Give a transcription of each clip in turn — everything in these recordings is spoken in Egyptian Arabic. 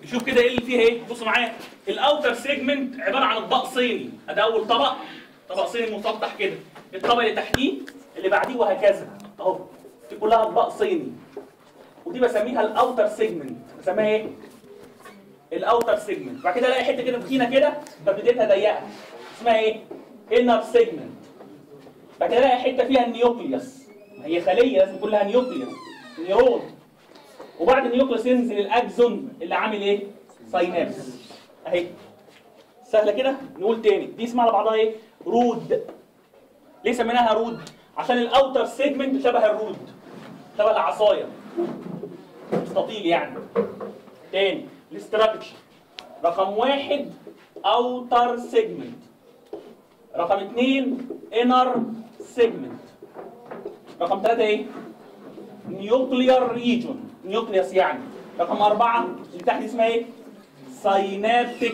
نشوف كده ايه اللي فيها ايه بصوا معايا الاوتر سيجمنت عباره عن اطباق صيني ادي اول طبق طبق صيني مسطح كده الطبق اللي تحتيه اللي بعديه وهكذا اهو دي كلها اطباق صيني ودي بسميها الاوتر سيجمنت بسميها ايه الاوتر سيجمنت بعد كده الاقي حته كده تخينه كده فبديتها ضيقه اسمها ايه انر سيجمنت بعد كده الاقي حته فيها النيوكليوس ما هي خليه لازم يكون لها نيوكليوس نيرون وبعد النيوكليوس ينزل الاكزون اللي عامل ايه ساينابس اهي سهله كده نقول تاني دي اسمها على بعضها ايه رود ليه سميناها رود عشان الاوتر سيجمنت شبه الرود شبه العصايه مستطيل يعني تاني الاستراكشر رقم واحد اوتر سيجمنت رقم اثنين انر سيجمنت رقم ثلاثة ايه؟ نيوكليار ريجون نيوكليوس يعني رقم أربعة اللي تحت اسمها ايه؟ ساينابتيك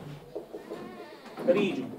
ريجون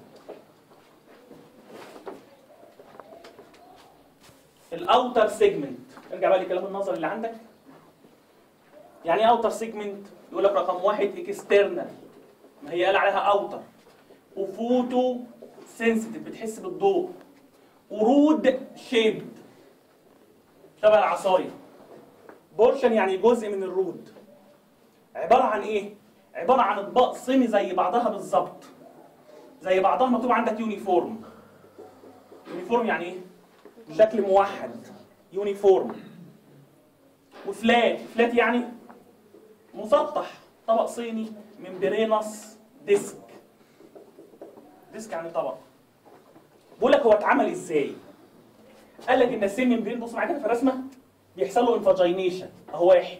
الاوتر سيجمنت ارجع بقى لكلام النظر اللي عندك يعني ايه اوتر سيجمنت يقول لك رقم واحد اكسترنال ما هي قال عليها اوتر وفوتو سنسيتيف بتحس بالضوء ورود شيبد شبه العصايه بورشن يعني جزء من الرود عباره عن ايه عباره عن اطباق صيني زي بعضها بالظبط زي بعضها مكتوب عندك يونيفورم يونيفورم يعني ايه شكل موحد يونيفورم وفلات فلات يعني مسطح طبق صيني ممبرينس ديسك ديسك يعني طبق بقول لك هو اتعمل ازاي قال لك ان السيل ممبرين بص معايا كده في الرسمه بيحصل له انفاجينيشن اهو واحد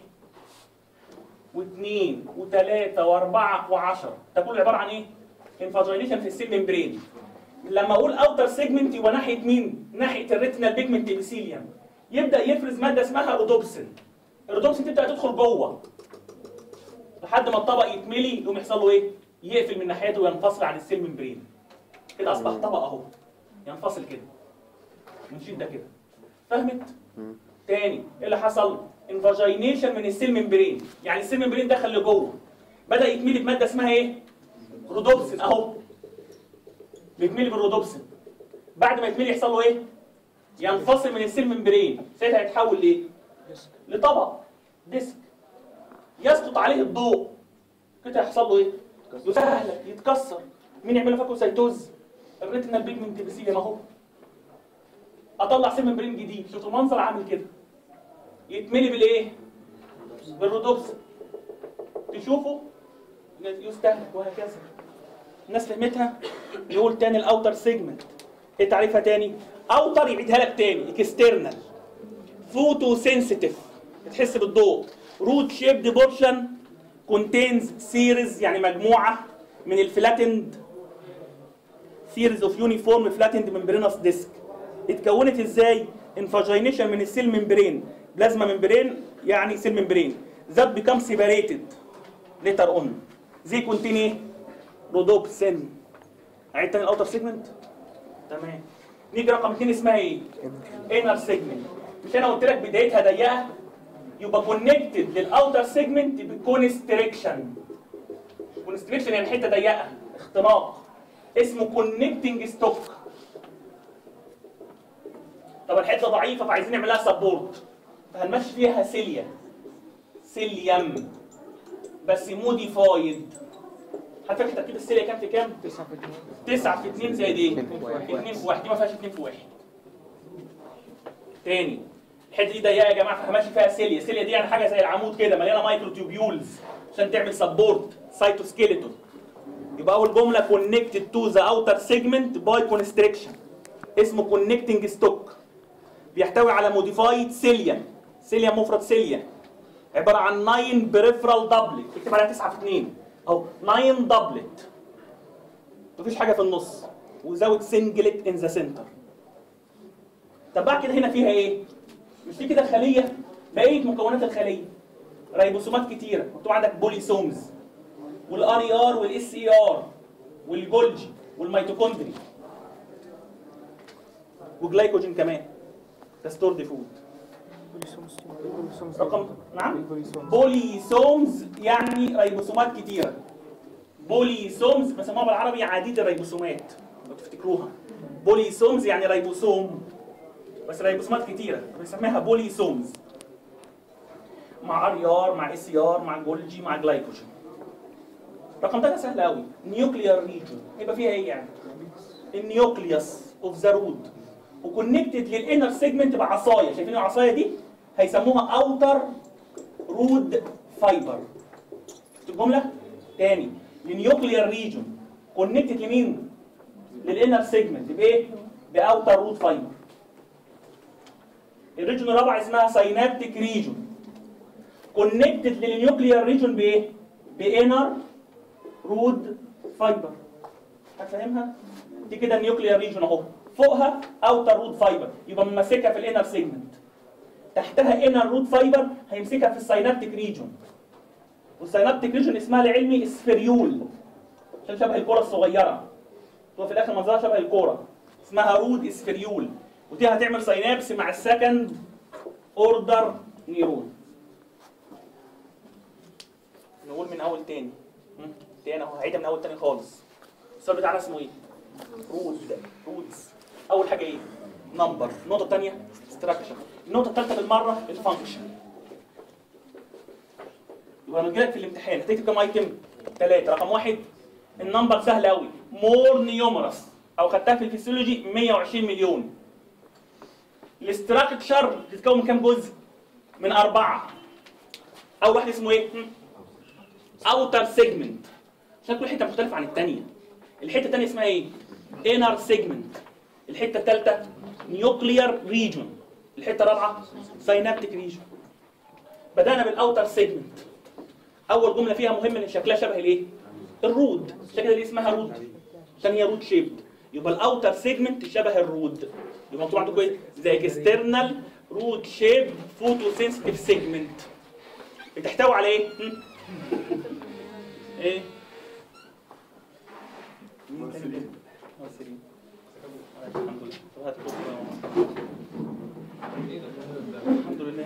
واثنين وثلاثه واربعه وعشره ده كله عباره عن ايه؟ انفاجينيشن في السيل ممبرين لما اقول اوتر سيجمنت يبقى ناحيه مين؟ ناحيه الريتينال بيجمنت ابيثيليوم يبدا يفرز ماده اسمها رودوبسين الرودوبسين تبدا تدخل جوه لحد ما الطبق يتملي يقوم يحصل له ايه؟ يقفل من ناحيته وينفصل عن السيل ممبرين كده اصبح طبق اهو ينفصل كده من شده كده فهمت؟ تاني ايه اللي حصل؟ انفاجينيشن من السيل ممبرين يعني السيل ممبرين دخل لجوه بدا يتملي بماده اسمها ايه؟ رودوبسين اهو بيتملي بالرودوبسين بعد ما يتملي يحصل له ايه؟ ينفصل من السيل ممبرين ساعتها يتحول لايه؟ لطبق ديسك يسقط عليه الضوء كده يحصل له ايه؟ يسهلك يتكسر مين يعمل له فاكوسايتوز؟ الريتينال بيجمنت ابيثيليوم اهو اطلع سيل ممبرين جديد شفتوا المنظر عامل كده يتملي بالايه؟ بالرودوبسين تشوفه يستهلك وهكذا الناس فهمتها نقول تاني الاوتر سيجمنت ايه تعريفها تاني اوتر يعيدها لك تاني اكسترنال فوتو سنسيتيف بتحس بالضوء روت شيبد بورشن كونتينز سيريز يعني مجموعه من الفلاتند سيريز اوف يونيفورم فلاتند ممبرينس ديسك اتكونت ازاي انفاجينيشن من السيل ممبرين بلازما ممبرين يعني سيل ممبرين ذات بيكام سيبريتد ليتر اون زي كونتين ايه رودوبسين عيد تاني الاوتر سيجمنت تمام نيجي رقم اثنين اسمها ايه انر سيجمنت مش انا قلت لك بدايتها ضيقه يبقى كونكتد للاوتر سيجمنت بكونستريكشن كونستريكشن يعني حته ضيقه اختناق اسمه كونكتنج ستوك طب الحته ضعيفه فعايزين نعمل لها سبورت فهنمشي فيها سيليا سيليم بس موديفايد هتفكر تركيب السيليا كام في كام؟ 9 في 2 9 في 2 زائد ايه؟ اتنين في واحد. 2 في 1 دي ما فيهاش 2 في 1 تاني الحته دي ضيقه يا جماعه فهمشي فيها سيليا السيليا دي يعني حاجه زي العمود كده مليانه مايكرو تيوبيولز عشان تعمل سبورت سايتوسكيلتون يبقى اول جمله كونكتد تو ذا اوتر سيجمنت باي كونستريكشن اسمه كونكتنج ستوك بيحتوي على موديفايد سيليا سيليا مفرد سيليا عباره عن 9 بريفرال دبلت اكتب عليها 9 في 2 اهو 9 دبلت مفيش حاجه في النص وزود سنجلت ان ذا سنتر طب بعد كده هنا فيها ايه؟ مش دي كده خليه بقيه مكونات الخليه ريبوسومات كتيره مكتوب عندك بوليسومز والار اي ار والاس اي ار والجولجي والميتوكوندري وجلايكوجين كمان ده ستورد فود رقم نعم بوليسومز يعني ريبوسومات كتيرة بوليسومز بيسموها بالعربي عديد الريبوسومات لو تفتكروها بوليسومز يعني ريبوسوم بس ريبوسومات كتيرة بنسميها بوليسومز مع ار ار مع اس ار مع جولجي مع جلايكوجين رقم ثلاثة سهل قوي نيوكليار ريجون هيبقى فيها ايه يعني؟ النيوكليوس اوف ذا رود وكونكتد للانر سيجمنت بعصايه شايفين العصايه دي؟ هيسموها اوتر رود فايبر شفت الجمله؟ تاني النيوكليار ريجون كونكتد لمين؟ للانر سيجمنت بايه؟ باوتر رود فايبر الريجون الرابعه اسمها ساينابتيك ريجون كونكتد للنيوكليار ريجون بايه؟ بانر رود فايبر هتفهمها؟ دي كده النيوكليار ريجون اهو فوقها اوتر رود فايبر يبقى ممسكها في الانر سيجمنت تحتها انر رود فايبر هيمسكها في الساينابتيك ريجون والساينابتيك ريجون اسمها العلمي اسفريول عشان شبه الكره الصغيره هو في الاخر منظرها شبه الكوره اسمها رود اسفريول ودي هتعمل ساينابس مع السكند اوردر نيرون نقول من اول تاني هم؟ تاني اهو هعيدها من اول تاني خالص السؤال بتاعنا اسمه ايه؟ رود رودز اول حاجه ايه؟ نمبر النقطه الثانيه ستراكشر النقطه الثالثه بالمره الفانكشن يبقى لما لك في الامتحان هتكتب كام ايتم؟ ثلاثه رقم واحد النمبر سهل قوي مور نيومرس او خدتها في الفسيولوجي 120 مليون الاستراكشر بتتكون من كام جزء؟ من اربعه اول واحد اسمه ايه؟ اوتر سيجمنت عشان كل حته مختلفه عن الثانيه الحته الثانيه اسمها ايه؟ انر سيجمنت الحته الثالثه نيوكليار ريجون الحته الرابعه ساينابتيك ريجون بدانا بالاوتر سيجمنت اول جمله فيها مهم ان شكلها شبه الايه؟ الرود عشان كده دي اسمها رود عشان هي رود شيبد يبقى الاوتر سيجمنت شبه الرود يبقى مكتوب عندكم ايه؟ زي اكسترنال رود شيب فوتو سنسيتيف سيجمنت بتحتوي على ايه؟ هم؟ ايه؟ مين تاني؟ آه، سيرين. الحمد لله طب هات الكوبي. الحمد لله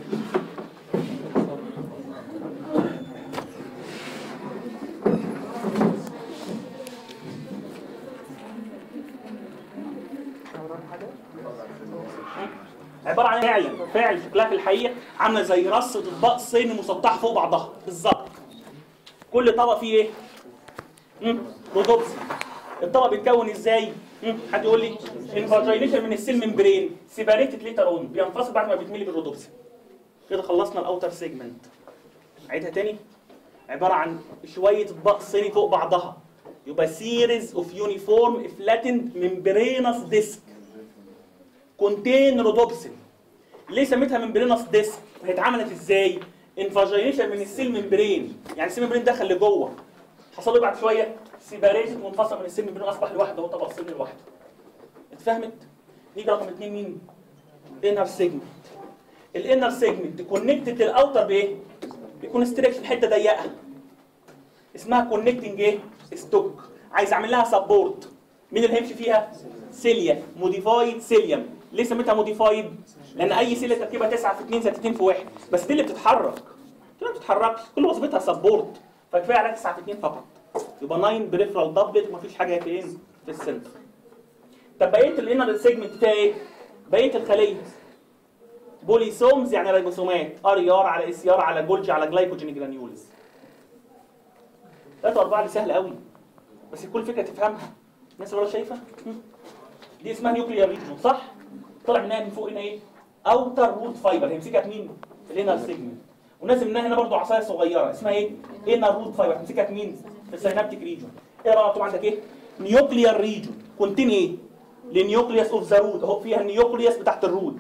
عباره عن فعل فعل شكلها في الحقيقه عامله زي رصه اطباق صيني مسطحه فوق بعضها بالظبط كل طبق فيه ايه؟ مم، رودوبس الطبق بيتكون ازاي؟ مم، حد يقول لي انفاجينيشن من السيل ممبرين سيباريتد ليتر اون بينفصل بعد ما بيتملي بالرودوبس كده خلصنا الاوتر سيجمنت عيدها تاني عباره عن شويه اطباق صيني فوق بعضها يبقى سيريز اوف يونيفورم فلاتند ممبرينس ديسك كونتين رودوبسين ليه سميتها ممبرينس ديسك هي اتعملت ازاي انفاجينيشن من السيل ممبرين يعني السيل ممبرين دخل لجوه حصل له بعد شويه سيباريتد وانفصل من السيل ممبرين اصبح لوحده هو طبق صيني لوحده اتفهمت نيجي رقم اثنين مين انر سيجمنت الانر سيجمنت كونكتد للاوتر بايه بيكون ستريكت في حته ضيقه اسمها كونكتنج ايه ستوك عايز اعمل لها سبورت مين اللي هيمشي فيها سيليا موديفايد سيليوم ليه سميتها موديفايد لان اي سيليا تركيبها 9 في 2 زائد 2 في 1 بس دي اللي بتتحرك دي ما بتتحركش كل وظيفتها سبورت فكفايه عليها 9 في 2 فقط يبقى 9 بريفرال دبلت ومفيش حاجه فين في السنتر طب بقيه الانر سيجمنت فيها ايه بقيه الخليه بوليسومز يعني ريبوسومات ار ار على اس ار على جولجي على جلايكوجين جرانيولز ثلاثة وأربعة دي سهلة قوي بس كل فكرة تفهمها الناس اللي ورا شايفة هم؟ دي اسمها نيوكليار ريجن صح؟ طلع منها من فوق هنا ايه؟ اوتر رود فايبر هيمسكها في مين؟ في الانر سيجمنت ونازل منها هنا برضو عصايه صغيره اسمها ايه؟ انر رود فايبر هتمسكها في مين؟ في السينابتيك ريجن ايه بقى مكتوب عندك ايه؟ نيوكليار ريجن كونتين ايه؟ لنيوكليوس اوف ذا رود اهو فيها النيوكليوس بتاعت الرود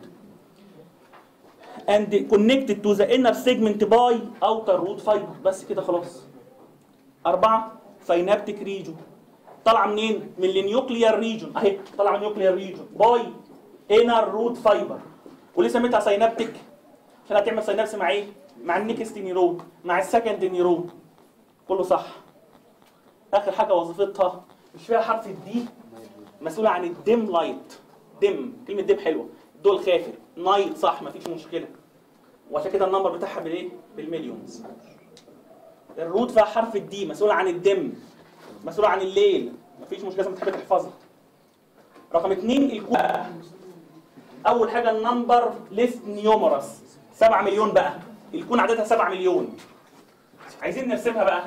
and connected to the inner segment by outer root fiber بس كده خلاص أربعة سينابتيك ريجون طالعة منين؟ من النيوكليار ريجون أهي طالعة من النيوكليار ريجون باي انر روت فايبر وليه سميتها سينابتيك؟ عشان هتعمل سينابس مع ايه؟ مع النكست نيرون مع السكند نيرون كله صح آخر حاجة وظيفتها مش فيها حرف الدي مسؤولة عن الديم لايت ديم كلمة ديم حلوة الضوء الخافت نايت صح مفيش مشكلة وعشان كده النمبر بتاعها بالايه؟ بالمليونز الروت فيها حرف الدي مسؤول عن الدم مسؤول عن الليل مفيش مشكله لازم تحب تحفظها رقم اثنين الكود اول حاجه النمبر ليست نيومرس 7 مليون بقى الكون عددها 7 مليون عايزين نرسمها بقى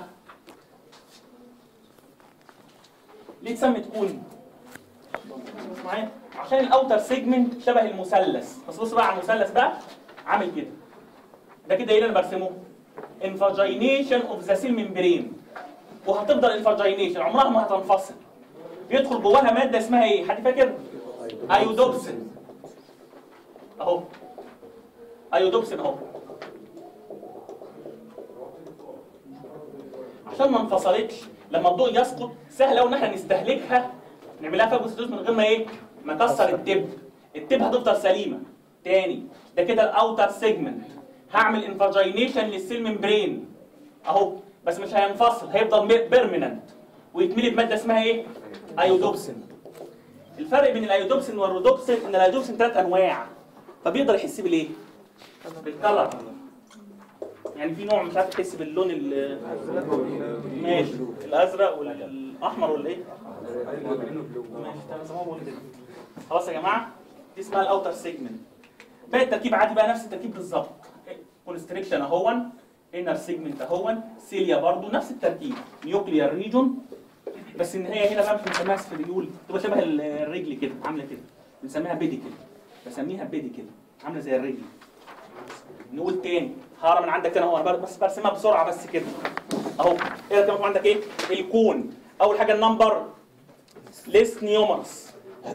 ليه اتسمت كون بص معايا عشان الاوتر سيجمنت شبه المثلث بس بص بقى على المثلث بقى عامل كده ده كده ايه اللي انا برسمه انفاجينيشن اوف ذا سيل ممبرين وهتفضل انفاجينيشن عمرها ما هتنفصل بيدخل جواها ماده اسمها ايه حد فاكر ايودوبسين اهو ايودوبسين اهو عشان ما انفصلتش لما الضوء يسقط سهل قوي ان احنا نستهلكها نعملها فاجوسيتوز من غير ما ايه ما نكسر التب التب هتفضل سليمه تاني ده كده الاوتر سيجمنت هعمل انفاجينيشن للسيل ممبرين اهو بس مش هينفصل هيفضل بيرمننت ويتملي بماده اسمها ايه ايودوبسين الفرق بين الايودوبسين والرودوبسين ان الايودوبسين ثلاث انواع فبيقدر يحس بالايه بالكلر يعني في نوع مش عارف يحس باللون ال ماشي الازرق والاحمر ولا ايه ماشي تمام زي ما بقول كده خلاص يا جماعه دي اسمها الاوتر سيجمنت باقي التركيب عادي بقى نفس التركيب بالظبط كونستريكشن اهون انر سيجمنت اهون سيليا برضو نفس التركيب نيوكليار ريجون بس النهايه هنا بقى مش بنسميها سفريول تبقى شبه الرجل كده عامله كده بنسميها بيديكل بسميها بيديكل عامله زي الرجل نقول تاني هقرا من عندك تاني اهو انا بس برسمها بسرعه بس كده اهو ايه كمان عندك ايه الكون اول حاجه النمبر ليس نيومرس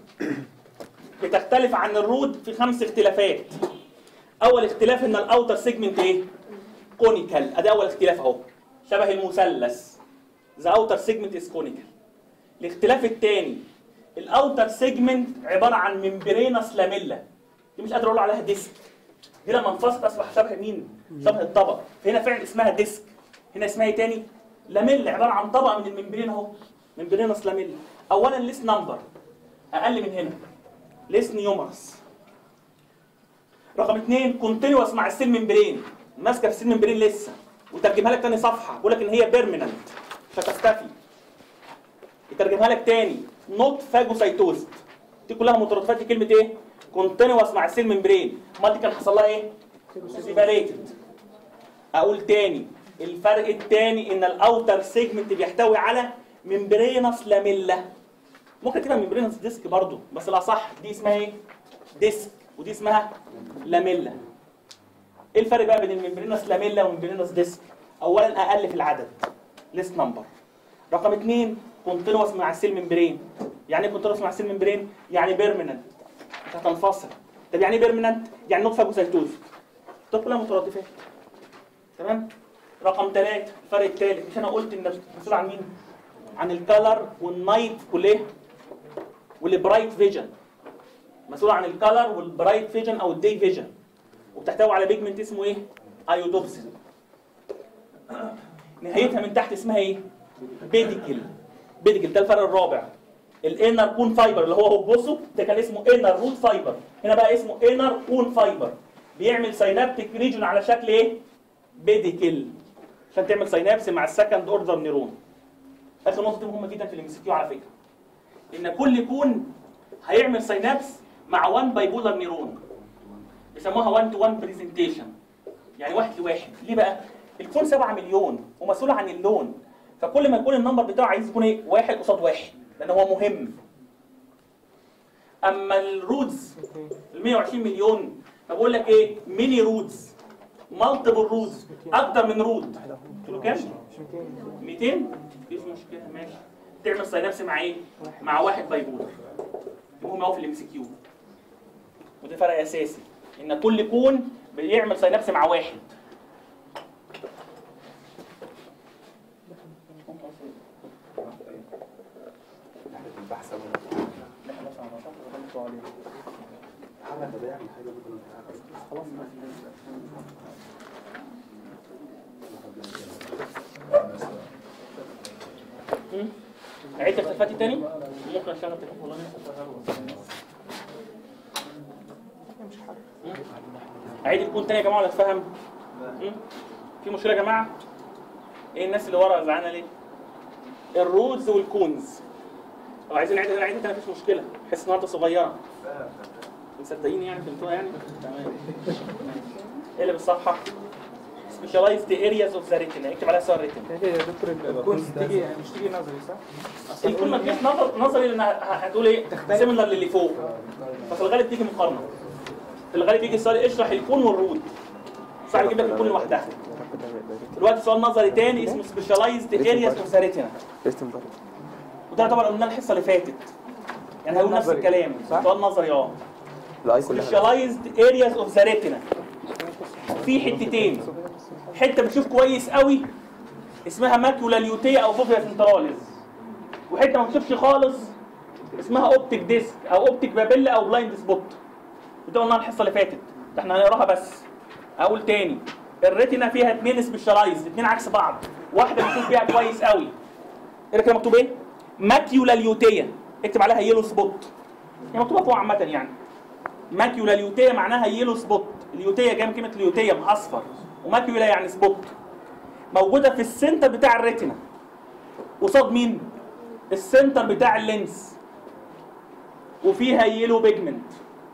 بتختلف عن الرود في خمس اختلافات اول اختلاف ان الاوتر سيجمنت ايه كونيكال ادي اول اختلاف اهو شبه المثلث ذا اوتر سيجمنت از كونيكال الاختلاف الثاني الاوتر سيجمنت عباره عن ممبرينس لاميلا دي مش قادر اقول عليها ديسك دي لما انفصلت اصبح شبه مين شبه الطبق فهنا فعلا اسمها ديسك هنا اسمها ايه تاني لاميلا عباره عن طبقه من الممبرين اهو ممبرينس لاميلا اولا ليس نمبر اقل من هنا ليس نيومرس رقم اثنين كونتينوس مع السيل ممبرين ماسكه في السيل ممبرين لسه وترجمها لك تاني صفحه بيقول لك ان هي بيرمننت مش هتختفي يترجمها لك تاني نوت فاجوسايتوز دي كلها مترادفات في كلمه ايه كونتينوس مع السيل ممبرين امال دي كان حصل لها ايه سيباريتد اقول تاني الفرق التاني ان الاوتر سيجمنت بيحتوي على ممبرينس لاميلا ممكن تبقى ممبرينس ديسك برضو بس الاصح دي اسمها ايه ديسك ودي اسمها لاميلا ايه الفرق بقى بين الممبرينس لاميلا والممبرينس ديسك اولا اقل في العدد ليس نمبر رقم اثنين كونتينوس مع السيل ممبرين يعني ايه كونتينوس مع السيل ممبرين يعني بيرمننت مش هتنفصل طب يعني ايه بيرمننت يعني نوت فاجوسايتوز دول كلها مترادفات تمام رقم ثلاثة الفرق الثالث مش انا قلت ان مسؤول عن مين عن الكالر والنايت كليه والبرايت فيجن مسؤول عن الكالر والبرايت فيجن او الدي فيجن وبتحتوي على بيجمنت اسمه ايه ايودوبسين نهايتها من تحت اسمها ايه بيديكل بيديكل ده الفرق الرابع الانر كون فايبر اللي هو هو بصوا ده كان اسمه انر روت فايبر هنا بقى اسمه انر كون فايبر بيعمل سينابتيك ريجن على شكل ايه بيديكل عشان تعمل سينابس مع السكند اوردر نيرون اخر نقطه دي مهمه جدا في الام كيو على فكره ان كل كون هيعمل سينابس مع 1 بايبولار نيرون بيسموها 1 تو 1 بريزنتيشن يعني واحد لواحد ليه بقى الكون 7 مليون ومسؤول عن اللون فكل ما يكون النمبر بتاعه عايز يكون ايه واحد قصاد واحد لان هو مهم اما الرودز ال 120 مليون فبقول لك ايه ميني رودز مالتيبل رودز اكتر من رود قلت له كام 200 مفيش مشكله ماشي تعمل سينابس مع ايه مع واحد بايبولر المهم قوي في الام سي كيو وده فرق اساسي ان كل كون بيعمل سينابس مع واحد مم. عيد اختلافاتي تاني ممكن اشتغل تليفون والله نفسي اشغله اعيد الكون تاني يا جماعه ولا اتفهم مم؟ في مشكله يا جماعه ايه الناس اللي ورا زعلانه ليه الرودز والكونز لو عايزين نعيد نعيد تاني مفيش مشكله بحس النهارده صغيره مصدقين يعني فهمتوها يعني تمام اقلب الصفحه سبيشاليزد ارياز اوف ذا ريتنا اكتب عليها سؤال ريتنا هي يا دكتور الكورس تيجي مش تيجي نظري صح؟ أصل الكون ما الأولى- تجيش نظر نظري لان هتقول ايه تختلف. سيميلر للي فوق ففي الغالب تيجي مقارنه في الغالب يجي السؤال اشرح الكون والرود صعب يجيب لك الكون لوحدها دلوقتي سؤال نظري تاني اسمه سبيشاليزد ارياز اوف ذا ريتنا وده طبعا قلنا الحصه اللي فاتت يعني هقول نفس نظري. الكلام صح؟ سؤال نظري اه الاي كلها سبيشاليزد ارياز اوف ذا ريتنا في حتتين حته بتشوف كويس قوي اسمها ماكيولا ليوتيا او فوفيا سنتراليز وحته ما بتشوفش خالص اسمها اوبتيك ديسك او اوبتيك بابيلا او بلايند سبوت وده قلناها الحصه اللي فاتت ده احنا هنقراها بس اقول تاني الريتنا فيها اتنين سبيشالايز اتنين عكس بعض واحده بتشوف فيها كويس قوي ايه كده مكتوب ايه ماكيولا ليوتيا اكتب عليها يلو سبوت هي مكتوبه فوق عامه يعني ماكيولا ليوتيا معناها يلو سبوت اليوتيا جايه من كلمه ليوتيا اصفر وماكيولا يعني سبوت موجوده في السنتر بتاع الريتنا قصاد مين السنتر بتاع اللينس وفيها يلو بيجمنت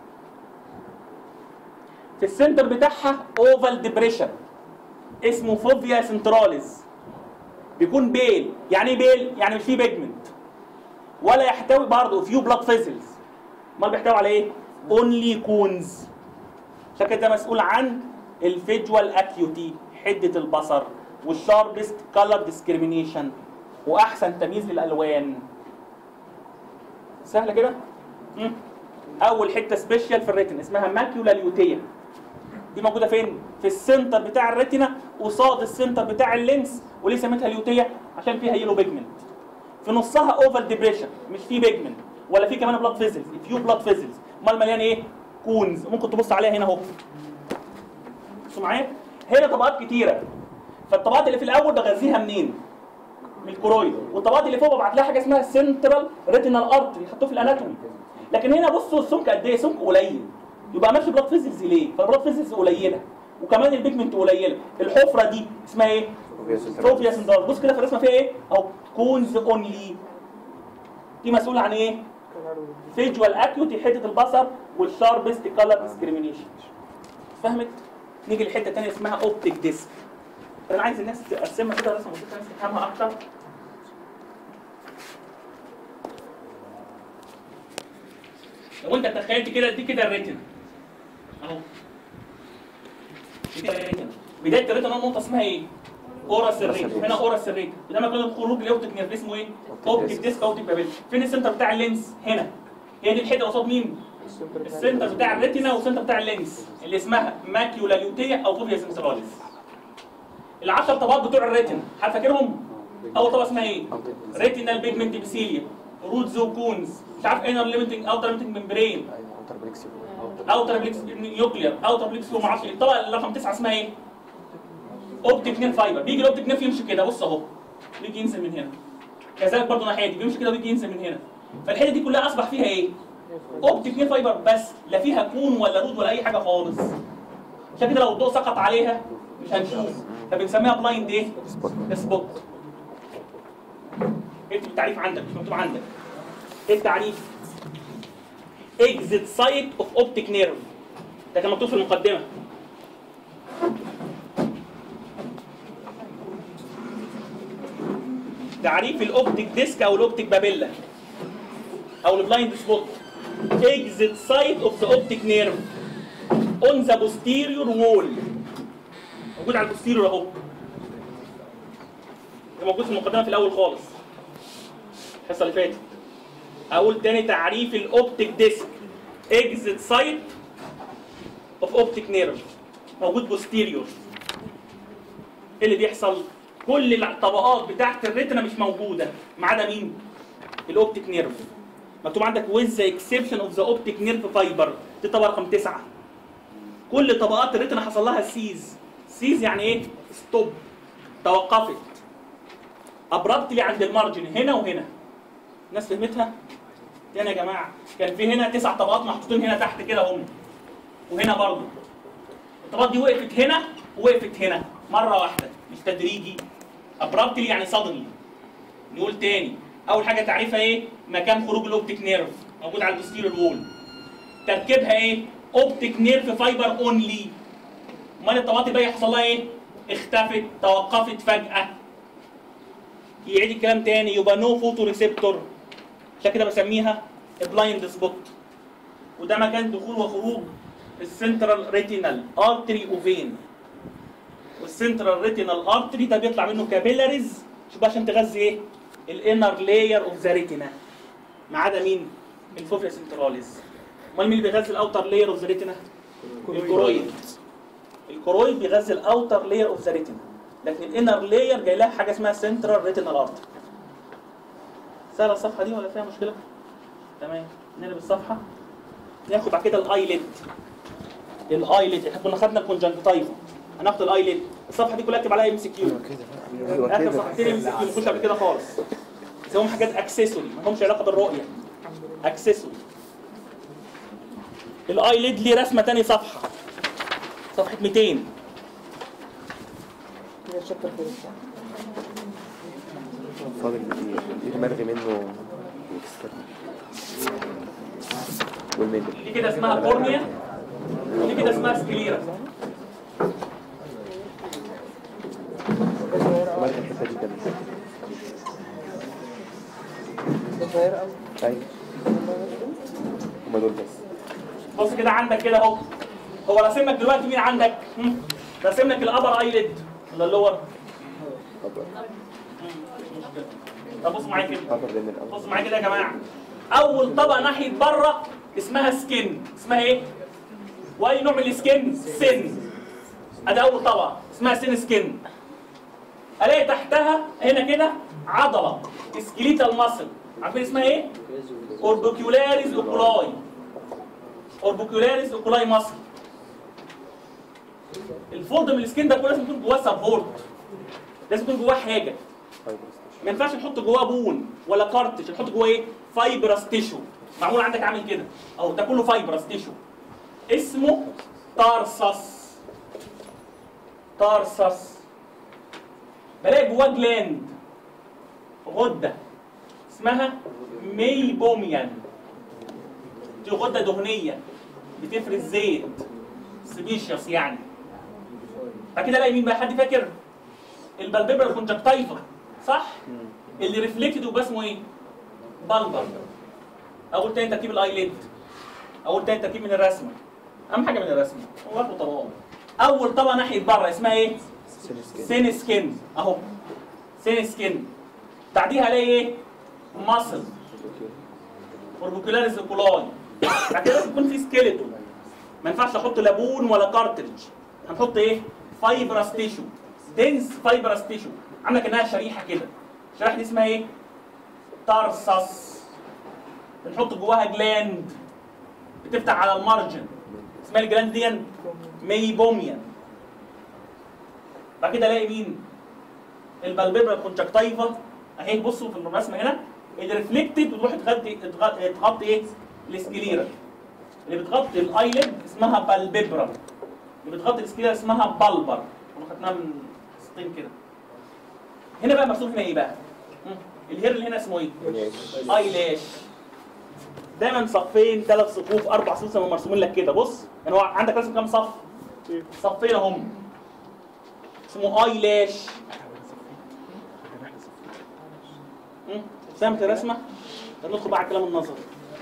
في السنتر بتاعها اوفال ديبريشن اسمه فوفيا سنتراليز بيكون بيل يعني ايه بيل يعني مش فيه بيجمنت ولا يحتوي برضه فيو بلاد فيزلز امال بيحتوي على ايه اونلي كونز عشان كده ده مسؤول عن الفيجوال اكيوتي حده البصر والشاربست كولر ديسكريميشن واحسن تمييز للالوان سهله كده مم. اول حته سبيشال في الريتنا اسمها ماكيولا ليوتيا دي موجوده فين في السنتر بتاع الريتنا قصاد السنتر بتاع اللينس وليه سميتها ليوتيا عشان فيها يلو بيجمنت في نصها اوفال ديبريشن مش في بيجمنت ولا في كمان بلاد فيزلز فيو بلاد فيزلز امال مليان ايه كونز ممكن تبص عليها هنا اهو بصوا معايا هنا طبقات كتيره فالطبقات اللي في الاول بغذيها منين من الكرويد والطبقات اللي فوق ببعت لها حاجه اسمها سنترال ريتينال ارتري يحطوه في الاناتومي لكن هنا بصوا السمك قد ايه سمك قليل يبقى ماشي بلاد فيزلز ليه فالبلاد فيزلز قليله وكمان البيجمنت قليله الحفره دي اسمها ايه فوفيا سندروم بص كده في الرسمه فيها ايه اهو كونز اونلي دي مسؤوله عن ايه فيجوال اكيوتي حته البصر والشاربست كولر ديسكريميشن فهمت نيجي لحته ثانيه اسمها اوبتيك ديسك انا عايز الناس تقسمها كده رسمه بسيطه الناس تفهمها اكتر لو انت تخيلت كده دي كده الريتنا اهو دي كده الريتنا بدايه الريتنا نقطه اسمها ايه؟ اورس الريت هنا اورس الريت وده مكان الخروج لاوبتيك نيرف اسمه ايه؟ اوبتيك ديسك اوبتيك بابيل فين السنتر بتاع اللينس؟ هنا هي دي الحته قصاد مين؟ السنتر بتاع الريتنا والسنتر بتاع اللينس اللي اسمها ماكيولا ليوتيا او فوفيا سنسراليس العشر طبقات بتوع الريتنا حد فاكرهم؟ اول طبقه اسمها ايه؟ ريتينال بيجمنت ابيثيليا رودز وكونز مش عارف انر ليميتنج اوتر ليميتنج ممبرين اوتر بليكس نيوكلير اوتر بليكس وما اعرفش إيه. الطبقه اللي رقم تسعه اسمها ايه؟ اوبتيك نير فايبر بيجي الاوبتيك نير يمشي كده بص اهو بيجي ينزل من هنا كذلك برضه الناحيه دي بيمشي كده وبيجي ينزل من هنا فالحته دي كلها اصبح فيها ايه؟ اوبتيك نير فايبر بس لا فيها كون ولا رود ولا اي حاجه خالص عشان كده لو الضوء سقط عليها مش هنشوف فبنسميها بلايند ايه؟ سبوت اكتب التعريف عندك مش مكتوب عندك ايه التعريف؟ exit site of optic nerve ده كان مكتوب في المقدمه تعريف الاوبتيك ديسك او الاوبتيك بابيلا او البلايند سبوت exit site of the optic nerve on the posterior wall موجود على البوستيريور اهو ده موجود في المقدمه في الاول خالص الحصه اللي فاتت اقول تاني تعريف الاوبتيك ديسك exit site of optic nerve موجود بوستيريور ايه اللي بيحصل كل الطبقات بتاعت الريتنا مش موجوده ما عدا مين الاوبتيك نيرف مكتوب عندك with the exception of the optic nerve fiber دي طبقه رقم تسعة كل طبقات الريتنا حصل لها سيز سيز يعني ايه ستوب توقفت ابربتلي عند المارجن هنا وهنا الناس فهمتها تاني يا جماعه كان في هنا تسع طبقات محطوطين هنا تحت كده هم وهنا برضه الطبقات دي وقفت هنا ووقفت هنا مره واحده مش تدريجي ابرابتلي يعني صدمي نقول تاني اول حاجه تعريفها ايه مكان خروج الاوبتيك نيرف موجود على البوستيريور وول تركيبها ايه اوبتيك نيرف فايبر اونلي امال الطبقات الباقيه يحصل لها ايه اختفت توقفت فجاه يعيد الكلام تاني يبقى نو فوتو ريسبتور عشان كده بسميها بلايند سبوت وده مكان دخول وخروج السنترال ريتينال ارتري وفين والسنترال ريتينال ارتري ده بيطلع منه كابيلاريز شوف بقى عشان تغذي ايه الانر لاير اوف ذا ريتينا ما عدا مين الفوفيا سنتراليز امال مين اللي بيغذي الاوتر لاير اوف ذا ريتينا الكرويد الكرويد بيغذي الاوتر لاير اوف ذا ريتينا لكن الانر لاير جاي لها حاجه اسمها سنترال ريتينال ارتري سهله الصفحه دي ولا فيها مشكله تمام نقلب الصفحه ناخد بعد كده الايليد الايليد احنا كنا خدنا الكونجنكتيفا هناخد الايليد الصفحه دي كلها اكتب عليها ام سي كيو ايوه اخر كده صفحتين ام سي كيو ما كنتش قبل كده خالص بس هم حاجات اكسسوري ما لهمش علاقه بالرؤيه اكسسوري الايليد ليه رسمه تاني صفحه صفحه 200 هي الشابتر كده فاضل كتير كتير مرغي منه والميدل دي كده اسمها كورنيا ودي كده اسمها سكليرا مرغي الحته دي كده ده صغير قوي ايوه هما دول بس بص كده عندك كده اهو هو راسم لك دلوقتي مين عندك؟ هم؟ راسم لك الابر ايليد ولا اللور؟ ابر طب بصوا معايا كده ابر لان الابر بصوا معايا كده يا جماعه اول طبقه ناحيه بره اسمها سكين اسمها ايه؟ واي نوع من السكين؟ سن ادي اول طبقه اسمها سن سكين الاقي تحتها هنا كده عضله سكليتال ماسل عارفين اسمها ايه؟ اوربيكولاريز اوكولاي اوربيكولاريز اوكولاي ماسل الفولد من السكين ده كله لازم يكون جواه سبورت لازم يكون جواه حاجه ما ينفعش نحط جواه بون ولا كارتج نحط جواه ايه فايبرس تيشو معمول عندك عامل كده اهو ده كله فايبرس تيشو اسمه تارسس تارسس بلاقي جواه جلاند غده اسمها ميبوميان دي غده دهنيه بتفرز زيت سبيشيوس يعني بعد كده الاقي مين بقى حد فاكر البلبيبرا كونجكتيفا صح اللي ريفلكتد ويبقى اسمه ايه بلبر اول تاني تركيب الايليد اول تاني تركيب من الرسمه اهم حاجه من الرسمه هو واخد طبقات اول طبقه ناحيه بره اسمها ايه سين سكين اهو سين سكين بعديها الاقي ايه ماسل اوربيكولاريز اوكولاي بعد كده لازم يكون في سكيلتون ما ينفعش احط لابون ولا كارتريج هنحط ايه فايبرس تيشو دنس فايبرس تيشو عامله كانها شريحه كده الشريحه دي اسمها ايه تارسس بنحط جواها جلاند بتفتح على المارجن اسمها الجلاند دي ميبوميان بعد كده الاقي مين البلبيبرا كونجكتيفا اهي بصوا في الرسمه هنا اللي ريفلكتد وتروح تغطي تغطي تغطي ايه السكليرا اللي بتغطي الايلid اسمها بالبيبرا اللي بتغطي السكليرا اسمها بالبر احنا خدناها من حصتين كده هنا بقى مرسوم هنا ايه بقى مم. الهير اللي هنا اسمه ايه ايلاش دايما صفين ثلاث صفوف اربع صفوف زي ما مرسومين لك كده بص يعني هو عندك رسم كام صف صفين اهم اسمه ايلاش مم. فهمت الرسمه طب ندخل بقى على الكلام النظري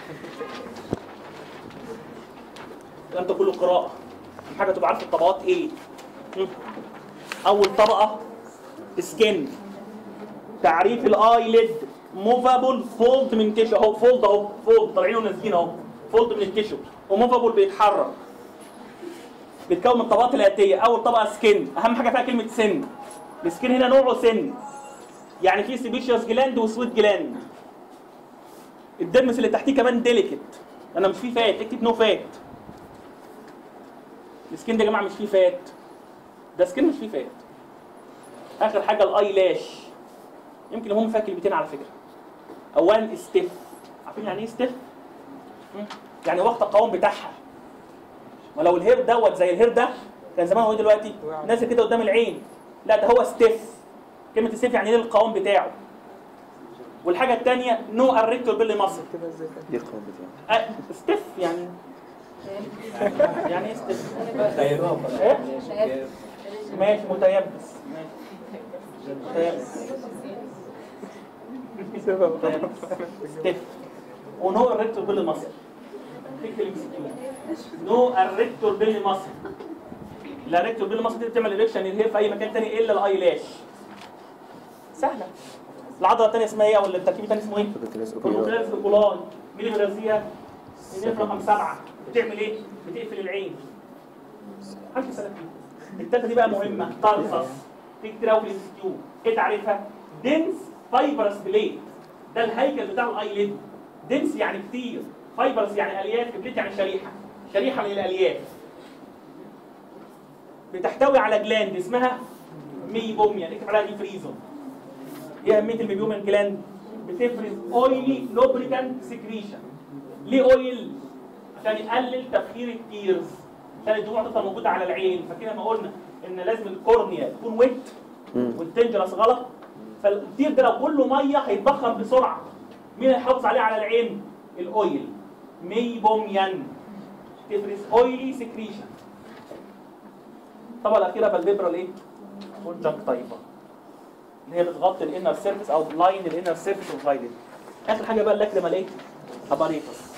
الكلام ده كله قراءه أهم حاجه تبقى عارف الطبقات ايه مم. اول طبقه سكين تعريف الايليد موفابل فولد من تيشو اهو فولد اهو فولد طالعين ونازلين اهو فولد من التيشو وموفابل بيتحرك بيتكون من الطبقات الاتيه اول طبقه سكين اهم حاجه فيها كلمه سن السكين هنا نوعه سن يعني في سيبيشيوس جلاند وسويت جلاند الدرمس اللي تحتيه كمان ديليكت انا مش فيه فات اكتب نو فات السكين ده يا جماعه مش فيه فات ده سكين مش فيه فات اخر حاجه الاي لاش يمكن هم فيها كلمتين على فكره اولا استف عارفين يعني ايه استف مم. يعني وقت القوام بتاعها ولو الهير دوت زي الهير ده كان زمان هو إيه دلوقتي نازل كده قدام العين لا ده هو ستيف كلمه ستيف يعني ايه القوام بتاعه والحاجه الثانيه نو اريكتور باللي مصر كده ازاي دي القوام بتاعه أه ستيف يعني يعني ايه ستيف ايه ماشي متيبس ماشي متيبس ستيف ونو الريكتور باللي مصر تكتب نو الريكتور باللي مصر لا ريكتور باللي مصر دي بتعمل اريكشن يرهير في اي مكان تاني الا الاي لاش سهله العضله الثانيه اسمها ايه او التركيب الثاني اسمه ايه؟ فوتوكلاس اوكيلاي كونوكلاس اوكولاي مين اللي بيغذيها؟ النيف رقم سبعه بتعمل ايه؟ بتقفل العين محدش يسالك فيها التالتة دي بقى مهمة تلصص في كتير قوي في الام كيو ايه تعريفها؟ دنس فايبرس بليت ده الهيكل بتاع الايليد دنس يعني كتير فايبرس يعني الياف بليت يعني شريحة شريحة من الالياف بتحتوي على جلاند اسمها ميبوميا نكتب عليها دي فريزون ايه اهمية الميبوميا جلاند؟ بتفرز اويلي لوبريكانت سكريشن ليه اويل؟ عشان يقلل تبخير التيرز عشان الدموع تفضل موجوده على العين فكده ما قلنا ان لازم الكورنيا تكون ويت والتنجرس غلط فالتير ده لو كله ميه هيتبخر بسرعه مين هيحافظ عليه على العين؟ الاويل ميبوميان تفرز اويلي سكريشن الطبقه الاخيره بالفيبرال ايه؟ كونجكتيفا اللي هي بتغطي الانر سيرفيس او بلاين الانر سيرفيس اوف لايدن اخر حاجه بقى اللاكريمال ايه؟ اباريتوس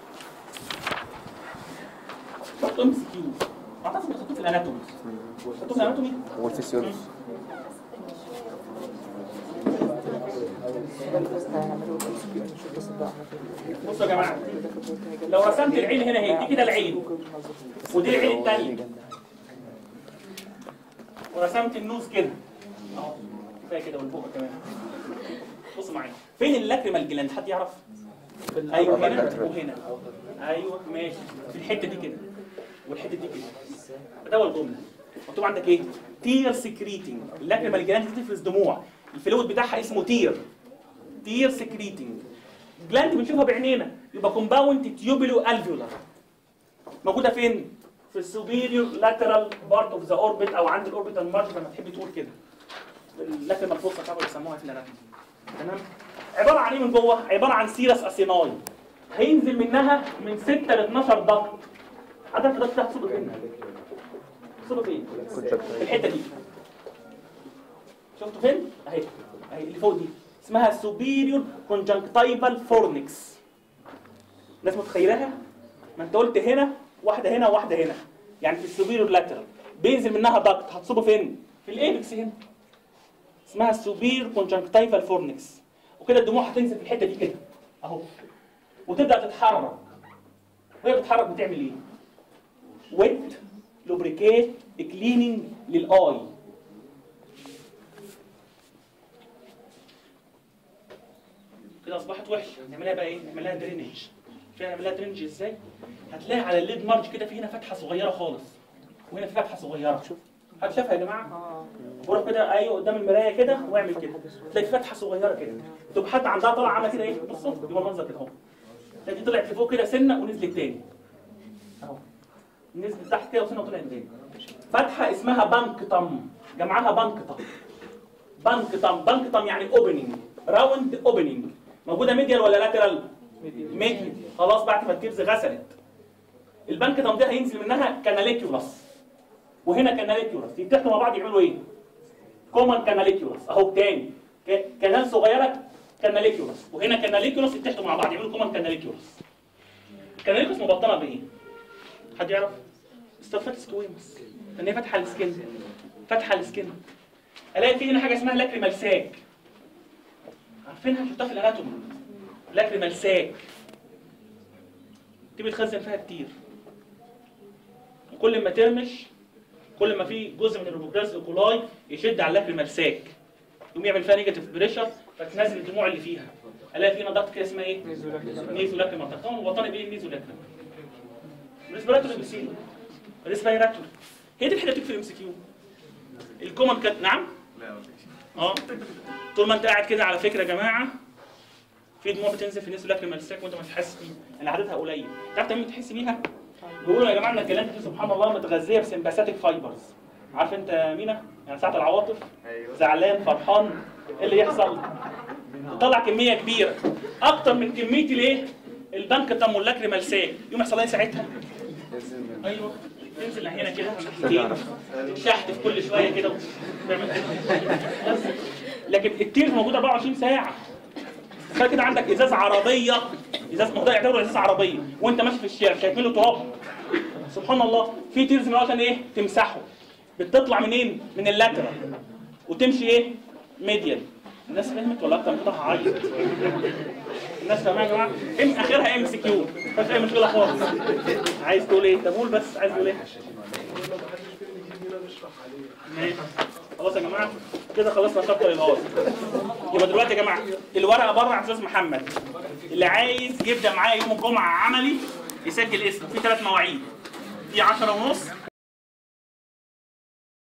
حطوا ام سي كيو اعتقد انك حطوه في الاناتومي حطوه في الاناتومي والفسيولوجي هنعمله نشوف بس ده بصوا يا جماعه لو رسمت العين هنا اهي دي كده العين ودي العين الثانيه ورسمت النوز كده اهو كفايه كده والبق كمان بصوا معايا فين اللاكريمال جلاند حد يعرف ايوه هنا وهنا ايوه ماشي في الحته دي كده والحته دي كده ده هو الجمله مكتوب عندك ايه تير سكريتنج اللاكريمال جلاند دي تفرز دموع الفلويد بتاعها اسمه تير تير سكريتنج جلاند بنشوفها بعينينا يبقى كومباوند تيوبولو الفيولار موجوده فين في السوبيريور لاترال بارت اوف ذا اوربت او عند الاوربيتال مارج لما تحب تقول كده اللاترال فوسا طبعا بيسموها في الاناتومي تمام عباره عن ايه من جوه عباره عن سيرس اسيناي هينزل منها من 6 ل 12 ضغط عدد الضغط ده هتصبه فين هتصبه فين في الحته دي شفتوا فين اهي اهي اللي فوق دي اسمها سوبيريور كونجنكتيفال فورنكس الناس متخيلها ما انت قلت هنا واحده هنا وواحده هنا يعني في السوبيريور لاترال بينزل منها ضغط هتصبه فين في الايبكس هنا اسمها السوبير كونجنكتيفال فورنكس وكده الدموع هتنزل في الحته دي كده اهو وتبدا تتحرك وهي بتتحرك بتعمل ايه ويت لوبريكيت كليننج للاي كده اصبحت وحشه نعملها بقى ايه نعملها درينج شوف نعملها درينج ازاي هتلاقي على الليد مارج كده في هنا فتحه صغيره خالص وهنا في فتحه صغيره شوف حد شافها يا جماعه اه وروح كده ايوه قدام المرايه كده واعمل كده تلاقي فتحه صغيره كده تبقى حتى عندها طالعه عامله كده ايه بصوا يبقى المنظر كده اهو تلاقي دي طلعت لفوق كده سنه ونزلت تاني اهو نزلت تحت كده وسنه وطلعت تاني فتحه اسمها بانكتم جمعها بانكتم بانكتم بانكتم يعني اوبننج راوند اوبننج موجوده ميديال ولا لاترال ميديال خلاص بعد ما التيرز غسلت البانكتم ده هينزل منها كاناليكيولاس وهنا كاناليكيولاس يتحدوا مع بعض يعملوا ايه كومن كاناليكيولاس اهو تاني ك- كانال صغيره كاناليكيولاس وهنا كاناليكيولاس يتحدوا مع بعض يعملوا كومن كاناليكيولاس الكاناليكيولاس مبطنه بايه حد يعرف استفات سكويمس ان هي فاتحه السكن فاتحه السكن الاقي في هنا حاجه اسمها لاكريمال ساك عارفينها شفتها في الاناتومي لاكريمال ساك دي بتخزن فيها كتير كل ما ترمش كل ما في جزء من الروبوبلاز ايكولاي يشد على اللاكريمال ساك يقوم يعمل فيها نيجاتيف بريشر فتنزل الدموع اللي فيها الاقي في هنا ضغط كده اسمها ايه؟ نيزو لاكريمال ضغط طبعا مبطنه بايه النيزو لاكريمال ريسبيراتوري بسيل ريسبيراتوري هي دي الحته في الام سي كيو الكومن كانت نعم اه طول ما انت قاعد كده على فكره يا جماعه في دموع بتنزل في النيزو لاكريمال ساك وانت مش حاسس بيها يعني عددها قليل تعرف تعمل تحس بيها بيقولوا يا جماعه ان الكلام دي سبحان الله متغذيه بسمباثيك فايبرز عارف انت يا مينا يعني ساعه العواطف زعلان فرحان ايه اللي يحصل طلع كميه كبيره اكتر من كميه الايه البنك التمولاكري ملساه يوم يحصل ايه ساعتها ايوه تنزل هنا كده ناحيتين شحت في كل شويه كده تعمل كده. بس. لكن التير موجود 24 ساعه تخيل كده عندك ازاز عربيه ازاز موضوع يعتبره ازاز عربيه وانت ماشي في الشارع شايف له تراب سبحان الله في تيرز من عشان ايه تمسحه بتطلع منين من اللاترال وتمشي ايه ميديال الناس فهمت ولا اكتر من كده هعيط الناس فاهمه يا جماعه ام اخرها ام سي كيو مفيش اي مشكله خالص عايز تقول ايه طب قول بس عايز تقول ايه ماشي. خلاص يا جماعه كده خلصنا شابتر الغاز يبقى دلوقتي يا جماعه الورقه بره على استاذ محمد اللي عايز يبدا معايا يوم الجمعه عملي يسجل اسمه في ثلاث مواعيد في 10 ونص